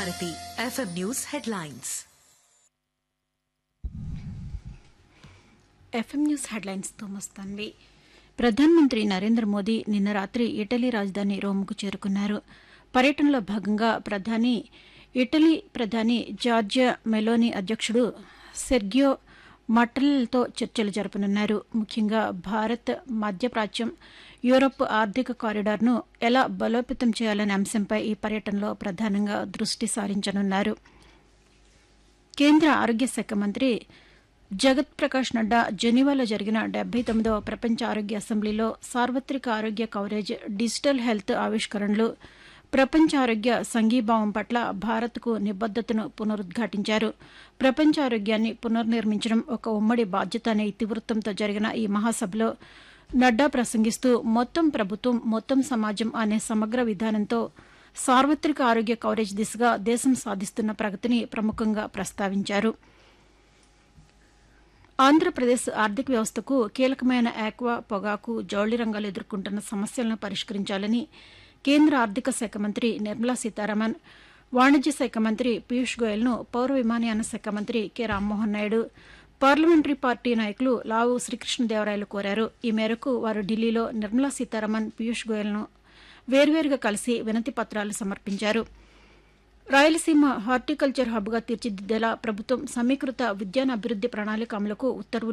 Bharati FM news headlines FM news హెడ్లైన్స్తో మస్తాన్వి ప్రధానమంత్రి నరేంద్ర మోదీ నిన్న రాత్రి ఇటలీ రాజధాని రోమ్కు చేరుకున్నారు పర్యటనలో భాగంగా ప్రధాని ఇటలీ ప్రధాని జార్జియా మెలోని అధ్యక్షుడు సెర్గియో మట్టలతో చర్చలు జరపనున్నారు ముఖ్యంగా భారత్ మధ్యప్రాచ్యం యూరప్ ఆర్థిక కారిడార్ను ఎలా బలోపేతం చేయాలనే అంశంపై ఈ పర్యటనలో ప్రధానంగా దృష్టి సారించనున్నారు కేంద్ర ఆరోగ్య శాఖ మంత్రి జగత్ ప్రకాష్ నడ్డా జెనీవాలో జరిగిన డెబ్బై తొమ్మిదవ ప్రపంచ ఆరోగ్య అసెంబ్లీలో సార్వత్రిక ఆరోగ్య కవరేజ్ డిజిటల్ హెల్త్ ఆవిష్కరణలు ప్రపంచ ఆరోగ్య సంఘీభావం పట్ల భారత్కు నిబద్దతను పునరుద్ఘాటించారు ప్రపంచ ఆరోగ్యాన్ని పునర్నిర్మించడం ఒక ఉమ్మడి బాధ్యత అనే ఇతివృత్తంతో జరిగిన ఈ మహాసభలో నడ్డా ప్రసంగిస్తూ మొత్తం ప్రభుత్వం మొత్తం సమాజం అనే సమగ్ర విధానంతో సార్వత్రిక ఆరోగ్య కవరేజ్ దిశగా దేశం సాధిస్తున్న ప్రగతిని ప్రముఖంగా ప్రస్తావించారు ఆంధ్రప్రదేశ్ ఆర్థిక వ్యవస్థకు కీలకమైన ఆక్వా పొగాకు జౌళి రంగాలు ఎదుర్కొంటున్న సమస్యలను పరిష్కరించాలని కేంద్ర ఆర్థిక శాఖ మంత్రి నిర్మలా సీతారామన్ వాణిజ్య శాఖ మంత్రి పీయూష్ గోయల్ను పౌర విమానయాన శాఖ మంత్రి K Rammohan Naidu parliamentary party నాయకులు లావు శ్రీకృష్ణదేవరాయలు కోరారు ఈ మేరకు వారు ఢిల్లీలో నిర్మలా సీతారామన్ పీయూష్ గోయల్ను వేర్వేరుగా కలిసి వినతి పత్రాలు సమర్పించారు రాయలసీమ హార్టికల్చర్ హబ్గా తీర్చిదిద్దేలా ప్రభుత్వం సమీకృత విజ్ఞాన అభివృద్ది ప్రణాళిక అమలుకు ఉత్తర్వులు